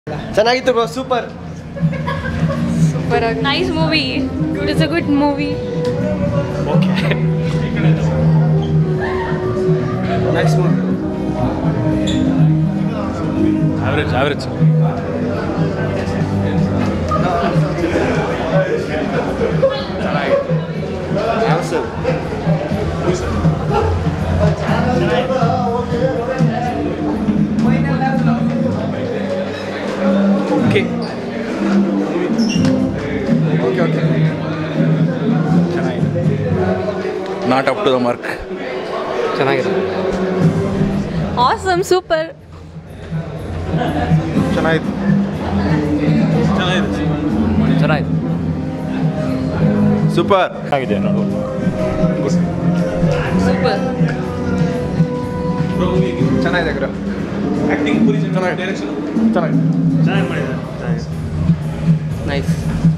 ಚೆನ್ನಾಗಿತ್ತು bro super super ಆಗಿ nice movie it's a good movie okay nice movie average average okay okay okay not up to the mark ಚೆನ್ನಾಗಿದೆ awesome super ಚೆನ್ನಾಗಿತ್ತು ಚೆನ್ನಾಗಿದೆ super ಆಗಿದೆ ನೋಡ್ಬೋದು super ಚೆನ್ನಾಗಿದೆ ಗುರು ಚೆನ್ನಾಗಿದೆ ನೈಸ್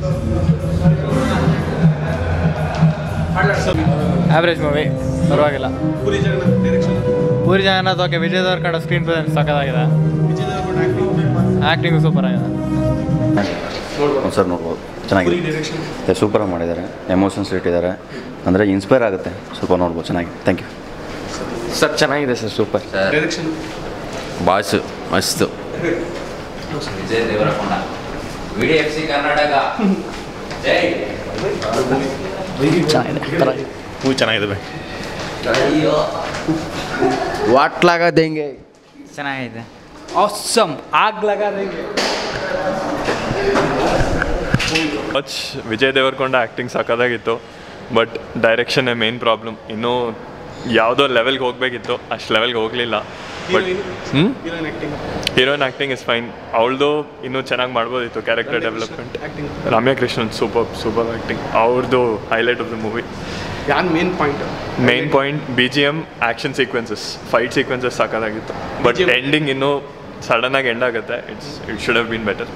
ಆವ್ರೇಜ್ ಮೂವಿ ಪರವಾಗಿಲ್ಲ Puri Jagannath okay Vijay Deverakonda screen presence ಸಕ್ಕತ್ತಾಗಿದೆ ಆ್ಯಕ್ಟಿಂಗ್ ಸೂಪರ್ ಆಗಿದೆ ಸರ್ ನೋಡ್ಬೋದು ಚೆನ್ನಾಗಿದೆ ಸೂಪರಾಗಿ ಮಾಡಿದ್ದಾರೆ ಎಮೋಷನ್ಸ್ ಇಟ್ಟಿದ್ದಾರೆ ಅಂದರೆ ಇನ್ಸ್ಪೈರ್ ಆಗುತ್ತೆ ಸ್ವಲ್ಪ ನೋಡ್ಬೋದು ಚೆನ್ನಾಗಿದೆ ಥ್ಯಾಂಕ್ ಯು ಸರ್ ಚೆನ್ನಾಗಿದೆ ಸರ್ ಸೂಪರ್ ಬಾಸು ಮಸ್ತು Vijay Deverakonda VD F C Karnataka ಜೈ ಮೂವಿ ಚೆನ್ನಾಗಿದೆ ಬೈ ವಾಟ್ಲಾಗದೆಂಗೆ ಚೆನ್ನಾಗಿದೆ ಆಸಮ್ ಆಗ್ಲಾಗದೆಂಗೆ ಮಚ್ ವಿಜಯ್ ದೇವರಕೊಂಡ ಆ್ಯಕ್ಟಿಂಗ್ ಸಾಕಾಗಿತ್ತು ಬಟ್ ಡೈರೆಕ್ಷನ್ನೇ ಮೇನ್ ಪ್ರಾಬ್ಲಮ್ ಇನ್ನೂ ಯಾವುದೋ ಲೆವೆಲ್ಗೆ ಹೋಗಬೇಕಿತ್ತು ಅಷ್ಟು ಲೆವೆಲ್ಗೆ ಹೋಗಲಿಲ್ಲ ಬಟ್ ಹ್ಞೂ ಹೀರೋಯಿನ್ ಆ್ಯಕ್ಟಿಂಗ್ ಇಸ್ ಫೈನ್ ಅವಳದು ಇನ್ನೂ ಚೆನ್ನಾಗಿ ಮಾಡ್ಬೋದಿತ್ತು character development Ramya Krishnan super super acting ಅವ್ರದ್ದು ಹೈಲೈಟ್ ಆಫ್ ದ ಮೂವಿ ಯಾನ್ main point main point B G M action sequences fight sequences ಸಾಕಾಗಿತ್ತು ಬಟ್ BGM ಎಂಡಿಂಗ್ ಇನ್ನೂ ಸಡನ್ನಾಗಿ ಎಂಡ್ ಆಗುತ್ತೆ it's it should have been better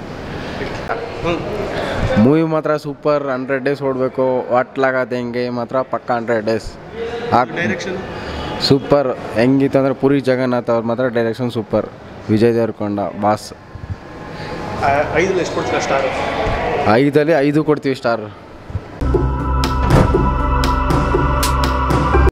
movie ಮಾತ್ರ super hundred days ಓಡಬೇಕು ವಾಟ್ಲಾಗತ್ತೆ ಹೆಂಗೆ ಮಾತ್ರ ಪಕ್ಕ ಹಂಡ್ರೆಡ್ ಡೇಸ್ ಡೈರೆಕ್ಷನ್ ಸೂಪರ್ ಹೆಂಗಿತ್ತು ಅಂದರೆ ಪುರಿ ಜಗನ್ನಾಥ್ ಅವ್ರ ಮಾತ್ರ direction super Vijay Deverakonda boss ಐದು ಎಷ್ಟು ಕೊಡ್ತೀರಾ ಸ್ಟಾರ್ ಐದಲ್ಲಿ ಐದು ಕೊಡ್ತೀವಿ ಸ್ಟಾರ್